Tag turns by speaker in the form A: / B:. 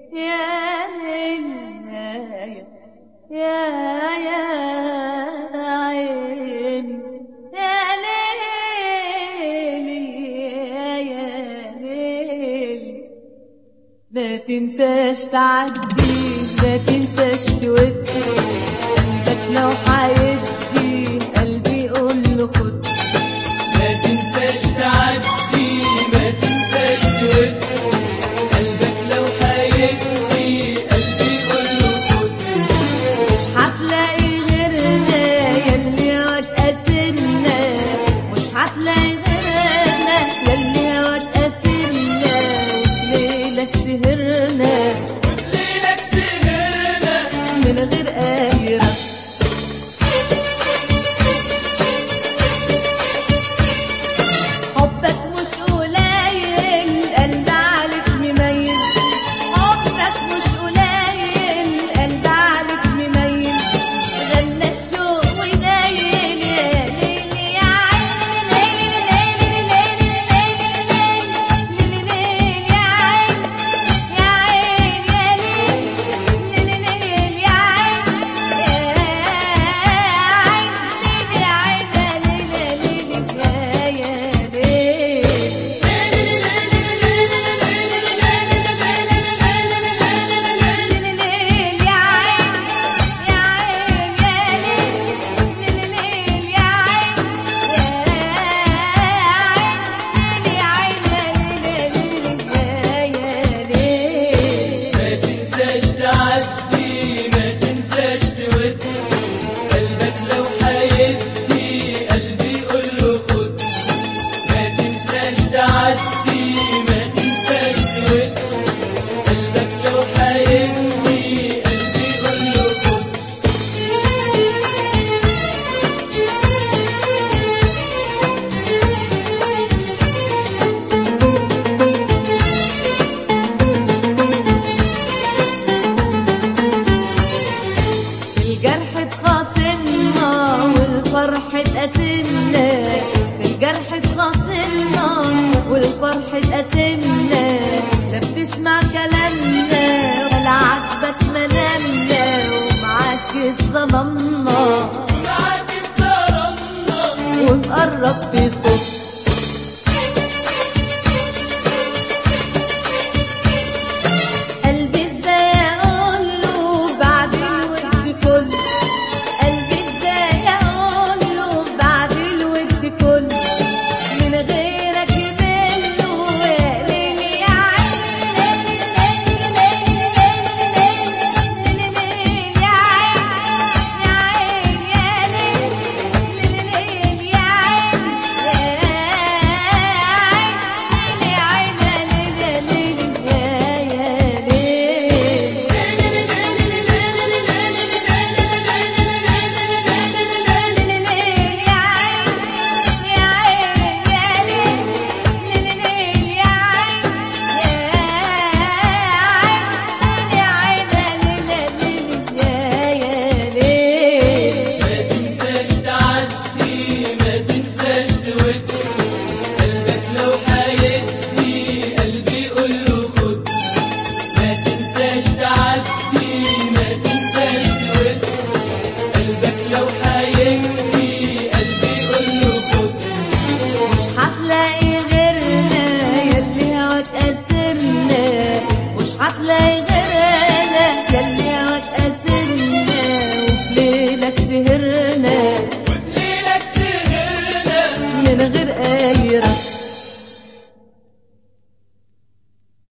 A: يا ليل يا يا عين يا ليل يا يا ليل ما تنساش تعدي ما تنساش تودي قلبك لو حيدي قلبي يقول له خد
B: ما تنساش تعدي ما تنساش تود قلبك لو هيجري قلبي يقول له خد
A: مش هتلاقي غيرنا يلي هتأثرنا مش هتلاقي غيرنا يلي هتأثرنا وليلك سهرنا
B: ليلك سهرنا
A: من غير أي رد حبك مش قليل قلب عليك مميز حبك مش قليل قلب عليك مميز غنى الشوق ونايل يا ليل يا عين ليل ليل ليل ليل ليل يا عين يا عين يا ليل ليل ليل يا عين يا عين ليل يا عين يا ليل يا ليل يا ليل ليل يا عين يا عين يا ليل ليل يا عين يا عين ليل يا عين يا ليل يا ليل
B: ما تنساش